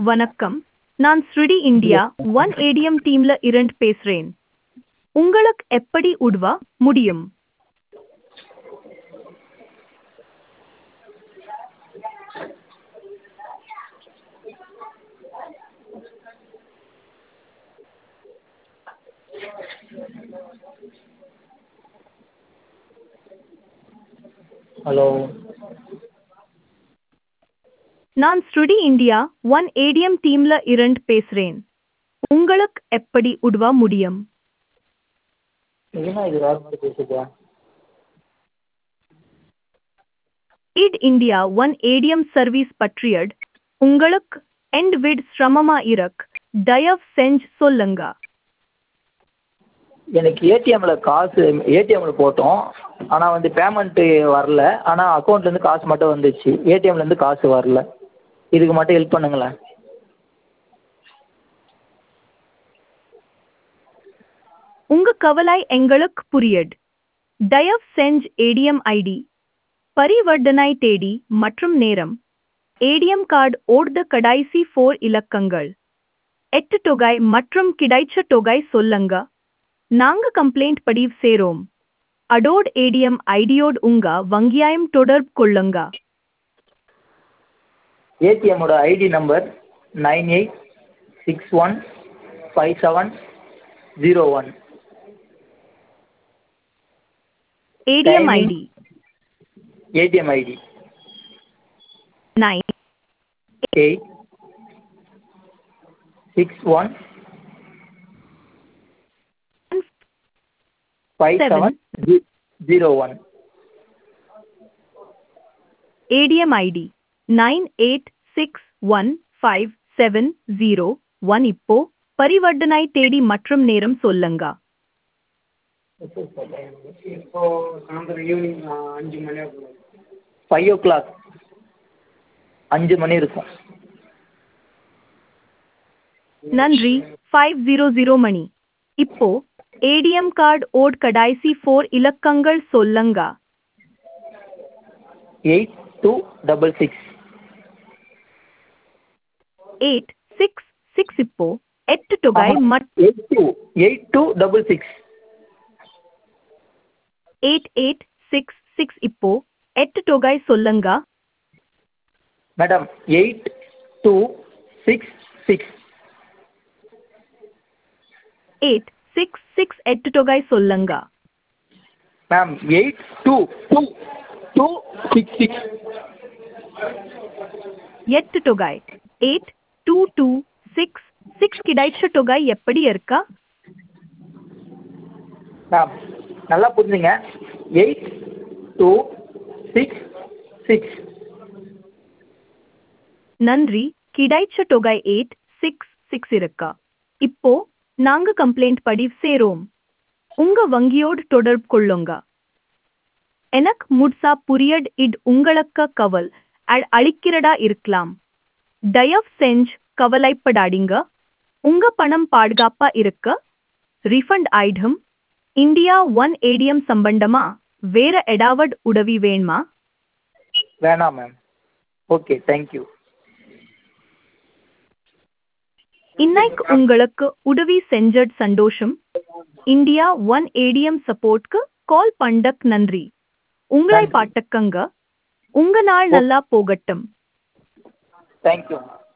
வணக்கம் நான் ஸ்ருடி இந்தியா ஒன் ஏடிஎம் டீம்ல இருந்து பேசுறேன் உங்களுக்கு எப்படி உதவ முடியும் ஹலோ நான் ஸ்ருடி இந்தியா ஒன் ஏடிஎம் டீம்ல இருந்து பேசுறேன் உங்களுக்கு எப்படி உதவ முடியும் என்ன இது வேறு மாதிரி பேசுதா இட் இந்தியா ஒன் ஏடிஎம் சர்வீஸ் பற்றியட் உங்களுக்கு எண்ட் விட் சிரமமா இருக் தயவு செஞ்சு சொல்லுங்க எனக்கு ஏடிஎம்ல காசு ஏடிஎம்ல போட்டோம் ஆனால் வந்து பேமெண்ட்டு வரல ஆனால் அக்கௌண்ட்லேருந்து காசு மட்டும் வந்துச்சு ஏடிஎம்லேருந்து காசு வரல இதுக்கு மட்டும் ஹெல்ப் பண்ணுங்களேன் உங்க கவலை எங்களுக்கு புரியுது தயவு செஞ்சு ஏடிஎம் ஐடி பரிவர்த்தனை தேதி மற்றும் நேரம் ஏடிஎம் கார்டு ஓடுத கடைசி ஃபோர் இலக்கங்கள் எட்டு தொகை மற்றும் கிடைச்ச தொகை சொல்லுங்க நாங்க கம்ப்ளைண்ட் பதிவு சேரோம் அடோட் ஏடிஎம் ஐடியோடு உங்க வங்கியாயம் தொடர்பு கொள்ளுங்க ஏடிஎம்மோட ID number nine eight six one five seven zero one ATM Timing. ID ATM ID nine eight six one five Seven. Seven zero one ATM ID nine eight six one five seven zero one இப்போ பரிவர்த்தனை தேதி மற்றும் நேரம் சொல்லுங்க இப்போ சாயந்தரம் evening அஞ்சு மணி ஆகும் ஃபைவ் ஓ கிளாக் அஞ்சு மணி இருக்கும் நன்றி ஃபைவ் ஜீரோ ஜீரோ மணி இப்போ ஏடிஎம் கார்டு ஓட் கடைசி ஃபோர் இலக்கங்கள் சொல்லுங்க eight two double six eight six six இப்போ எட்டு தொகை மட் eight two eight two double six eight eight six six இப்போ எட்டு தொகை சொல்லுங்க madam eight two six six eight six six எட்டு தொகை சொல்லுங்க ma'am eight two two two six six எட்டு தொகை eight two two six six கிடைச்ச தொகை எப்படி இருக்கா மேம் நல்லா புரிஞ்சுங்க எயிட் டூ சிக்ஸ் சிக்ஸ் நன்றி கிடைச்ச தொகை எயிட் சிக்ஸ் சிக்ஸ் இருக்கா இப்போ நாங்க கம்ப்ளைண்ட் பதிவு சேரோம் உங்க வங்கியோடு தொடர்பு கொள்ளுங்க எனக்கு முட்சா புரியட் இட் உங்களுக்கு கவல் அ- அளிக்கிறதா இருக்கலாம் தயவு செஞ்சு கவலைப்படாதீங்க உங்க பணம் பாதுகாப்பா இருக்க ரிஃபண்ட் ஆயிடும் இந்தியா ஒன் ஏடிஎம் சம்பந்தமா வேற எடாவட் உதவி வேணுமா வேணாம் மேம் ஓகே தேங்க்யூ இன்னைக்கு உங்களுக்கு உதவி செஞ்சட் சந்தோஷம் இந்தியா ஒன் ஏடிஎம் சப்போர்ட்க்கு கால் பண்ணக் நன்றி உங்களை நன்றி. பாட்டக்கங்க உங்க நாள் நல்லா போகட்டும் தேங்க்யூ மேம்